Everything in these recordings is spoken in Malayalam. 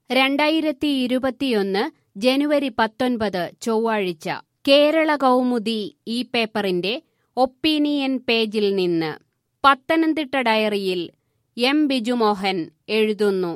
രണ്ടായിരത്തി ഇരുപത്തിയൊന്ന് ജനുവരി പത്തൊൻപത് ചൊവ്വാഴ്ച കേരള കൗമുദി ഈ പേപ്പറിന്റെ ഒപ്പീനിയൻ പേജിൽ നിന്ന് പത്തനംതിട്ട ഡയറിയിൽ എം ബിജുമോഹൻ എഴുതുന്നു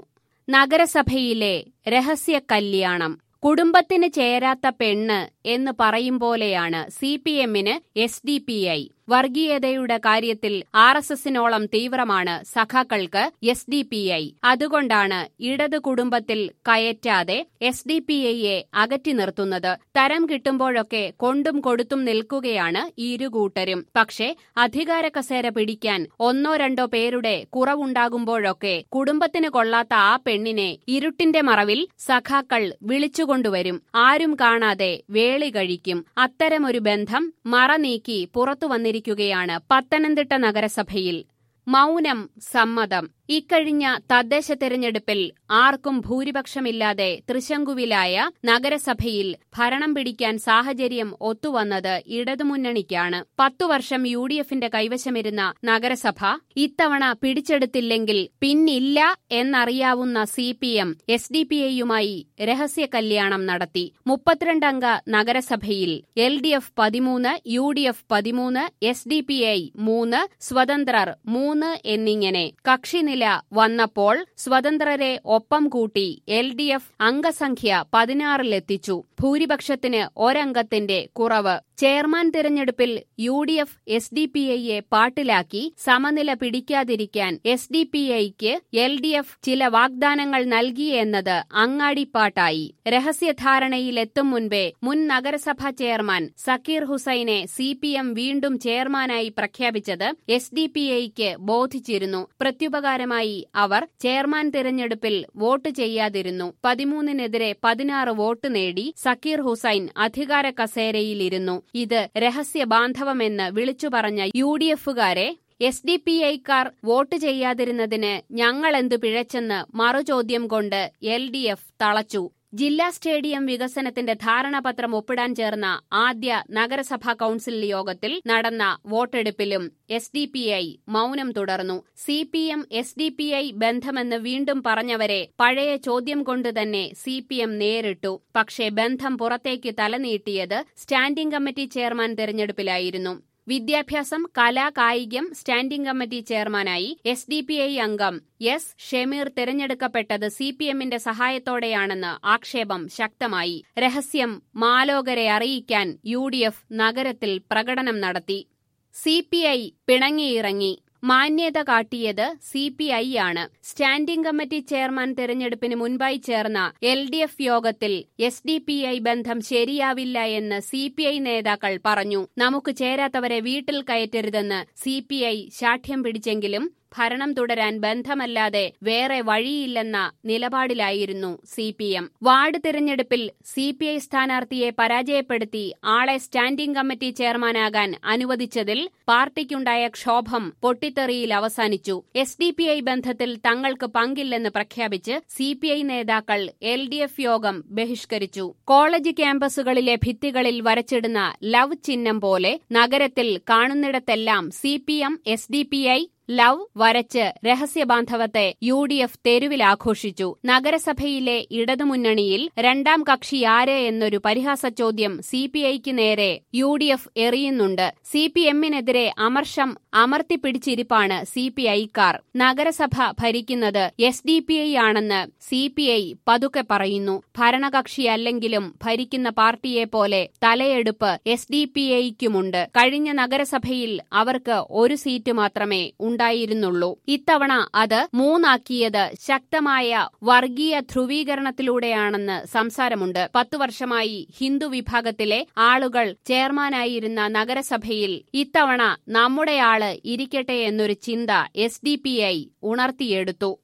നഗരസഭയിലെ രഹസ്യ കല്യാണം കുടുംബത്തിന് ചേരാത്ത പെണ്ണ് എന്ന് പറയും പോലെയാണ് സി പി എമ്മിന് എസ് ഡി പി ഐ വർഗീയതയുടെ കാര്യത്തിൽ ആർ എസ് എസിനോളം തീവ്രമാണ് സഖാക്കൾക്ക് എസ് ഡി പി ഐ അതുകൊണ്ടാണ് ഇടതു കുടുംബത്തിൽ കയറ്റാതെ എസ് ഡി പി ഐയെ അകറ്റി നിർത്തുന്നത് തരം കിട്ടുമ്പോഴൊക്കെ കൊണ്ടും കൊടുത്തും നിൽക്കുകയാണ് ഇരുകൂട്ടരും പക്ഷേ അധികാര കസേര പിടിക്കാൻ ഒന്നോ രണ്ടോ പേരുടെ കുറവുണ്ടാകുമ്പോഴൊക്കെ കുടുംബത്തിന് കൊള്ളാത്ത ആ പെണ്ണിനെ ഇരുട്ടിന്റെ മറവിൽ സഖാക്കൾ വിളിച്ചുകൊണ്ടുവരും ആരും കാണാതെ വേളി കഴിക്കും അത്തരമൊരു ബന്ധം മറ നീക്കി പുറത്തു വന്നിരിക്കുകയാണ് പത്തനംതിട്ട നഗരസഭയിൽ മൗനം സമ്മതം ഇക്കഴിഞ്ഞ തദ്ദേശ തെരഞ്ഞെടുപ്പിൽ ആർക്കും ഭൂരിപക്ഷമില്ലാതെ തൃശങ്കുവിലായ നഗരസഭയിൽ ഭരണം പിടിക്കാൻ സാഹചര്യം ഒത്തുവന്നത് ഇടതുമുന്നണിക്കാണ് പത്തു വർഷം യു ഡി എഫിന്റെ കൈവശമിരുന്ന നഗരസഭ ഇത്തവണ പിടിച്ചെടുത്തില്ലെങ്കിൽ പിന്നില്ല എന്നറിയാവുന്ന C P M S D P ഐയുമായി രഹസ്യ കല്യാണം നടത്തി മുപ്പത്തിരണ്ടംഗ നഗരസഭയിൽ എൽ ഡി എഫ് പതിമൂന്ന് യു ഡി എഫ് പതിമൂന്ന് എസ് ഡി പി ഐ മൂന്ന് സ്വതന്ത്രർ മൂന്ന് എന്നിങ്ങനെ കക്ഷിനില വന്നപ്പോൾ സ്വതന്ത്രരെ ഒപ്പം കൂട്ടി എൽ ഡി എഫ് അംഗസംഖ്യ പതിനാറിലെത്തിച്ചു ഭൂരിപക്ഷത്തിന് ഒരംഗത്തിന്റെ കുറവ് ചെയർമാൻ തിരഞ്ഞെടുപ്പിൽ U D F S D P ഐയെ പാട്ടിലാക്കി സമനില പിടിക്കാതിരിക്കാൻ എസ് ഡി പി ഐക്ക് എൽ ഡി എഫ് ചില വാഗ്ദാനങ്ങൾ നൽകിയെന്നത് അങ്ങാടിപ്പാട്ടായി രഹസ്യധാരണയിലെത്തും മുൻപേ മുൻ നഗരസഭാ ചെയർമാൻ സക്കീർ ഹുസൈനെ സി പി എം വീണ്ടും ചെയർമാനായി പ്രഖ്യാപിച്ചത് എസ് ഡി പി ഐക്ക് ബോധിച്ചിരുന്നു പ്രത്യുപകാരമായി അവർ ചെയർമാൻ തിരഞ്ഞെടുപ്പിൽ വോട്ട് ചെയ്യാതിരുന്നു പതിമൂന്നിനെതിരെ പതിനാറ് വോട്ട് നേടി സക്കീർ ഹുസൈൻ അധികാര കസേരയിലിരുന്നു ഇത് രഹസ്യ ബാന്ധവമെന്ന് വിളിച്ചു പറഞ്ഞ യു ഡി എഫുകാരെ എസ് ഡി പി ഐക്കാർ വോട്ട് ചെയ്യാതിരുന്നതിന് ഞങ്ങളെന്തു പിഴച്ചെന്ന് മറുചോദ്യം കൊണ്ട് എൽ ഡി എഫ് തളച്ചു ജില്ലാ സ്റ്റേഡിയം വികസനത്തിന്റെ ധാരണാപത്രം ഒപ്പിടാൻ ചേർന്ന ആദ്യ നഗരസഭാ കൌൺസിൽ യോഗത്തിൽ നടന്ന വോട്ടെടുപ്പിലും എസ് ഡി പി ഐ മൌനം തുടർന്നു C P M S D P I ബന്ധമെന്ന് വീണ്ടും പറഞ്ഞവരെ പഴയ ചോദ്യം കൊണ്ട് തന്നെ സി പി എം നേരിട്ടു പക്ഷേ ബന്ധം പുറത്തേക്ക് തലനീട്ടിയത് സ്റ്റാൻഡിംഗ് കമ്മിറ്റി ചെയർമാൻ തെരഞ്ഞെടുപ്പിലായിരുന്നു വിദ്യാഭ്യാസം കലാ കായികം സ്റ്റാൻഡിംഗ് കമ്മിറ്റി ചെയർമാനായി എസ് ഡി പി ഐ അംഗം എസ് ഷമീർ തിരഞ്ഞെടുക്കപ്പെട്ടത് സി പി എമ്മിന്റെ സഹായത്തോടെയാണെന്ന് ആക്ഷേപം ശക്തമായി രഹസ്യം മാലോകരെ അറിയിക്കാൻ യു ഡി എഫ് നഗരത്തിൽ പ്രകടനം നടത്തി സി പി ഐ പിണങ്ങിയിറങ്ങി മാന്യത കാട്ടിയത് സി പി ഐ ആണ് സ്റ്റാൻഡിംഗ് കമ്മിറ്റി ചെയർമാൻ തെരഞ്ഞെടുപ്പിന് മുൻപായി ചേർന്ന എൽ ഡി എഫ് യോഗത്തിൽ എസ് ഡി പി ഐ ബന്ധം ശരിയാവില്ല എന്ന് സി പി ഐ നേതാക്കൾ പറഞ്ഞു നമുക്ക് ചേരാത്തവരെ വീട്ടിൽ കയറ്റരുതെന്ന് സി പി ഐ ശാഠ്യം പിടിച്ചെങ്കിലും ഭരണം തുടരാൻ ബന്ധമല്ലാതെ വേറെ വഴിയില്ലെന്ന നിലപാടിലായിരുന്നു സി പി എം വാർഡ് തിരഞ്ഞെടുപ്പിൽ സി പി ഐ സ്ഥാനാർത്ഥിയെ പരാജയപ്പെടുത്തി ആളെ സ്റ്റാൻഡിംഗ് കമ്മിറ്റി ചെയർമാനാകാൻ അനുവദിച്ചതിൽ പാർട്ടിക്കുണ്ടായ ക്ഷോഭം പൊട്ടിത്തെറിയിൽ അവസാനിച്ചു എസ് ഡി പി ഐ ബന്ധത്തിൽ തങ്ങൾക്ക് പങ്കില്ലെന്ന് പ്രഖ്യാപിച്ച് സി പി ഐ നേതാക്കൾ എൽ ഡി എഫ് യോഗം ബഹിഷ്കരിച്ചു കോളേജ് ക്യാമ്പസുകളിലെ ഭിത്തികളിൽ വരച്ചിടുന്ന ലവ് ചിഹ്നം പോലെ നഗരത്തിൽ കാണുന്നിടത്തെല്ലാം C P M S D P I love വരച്ച് രഹസ്യബാന്ധവത്തെ യു ഡി എഫ് തെരുവിൽ ആഘോഷിച്ചു നഗരസഭയിലെ ഇടതുമുന്നണിയിൽ രണ്ടാം കക്ഷി ആര് എന്നൊരു പരിഹാസ ചോദ്യം സി പി ഐക്ക് നേരെ യു ഡി എഫ് എറിയുന്നുണ്ട് സി പി എമ്മിനെതിരെ അമർഷം അമർത്തിപ്പിടിച്ചിരിപ്പാണ് സി പി ഐക്കാർ നഗരസഭ ഭരിക്കുന്നത് എസ് ഡി പി ഐ ആണെന്ന് സി പി ഐ പതുക്കെ പറയുന്നു ഭരണകക്ഷിയല്ലെങ്കിലും ഭരിക്കുന്ന പാർട്ടിയെ പോലെ തലയെടുപ്പ് എസ് ഡി പി ഐക്കുമുണ്ട് കഴിഞ്ഞ നഗരസഭയിൽ അവർക്ക് ഒരു സീറ്റ് മാത്രമേ ഉണ്ടായിരുന്നുള്ളൂ ഇത്തവണ അത് മൂന്നാക്കിയത് ശക്തമായ വർഗീയ ധ്രുവീകരണത്തിലൂടെയാണെന്ന് സംസാരമുണ്ട് പത്തു വർഷമായി ഹിന്ദു വിഭാഗത്തിലെ ആളുകൾ ചെയർമാനായിരുന്ന നഗരസഭയിൽ ഇത്തവണ നമ്മുടെ ആള് ഇരിക്കട്ടെ എന്നൊരു ചിന്ത എസ് ഡി പി ഐ ഉണർത്തിയെടുത്തു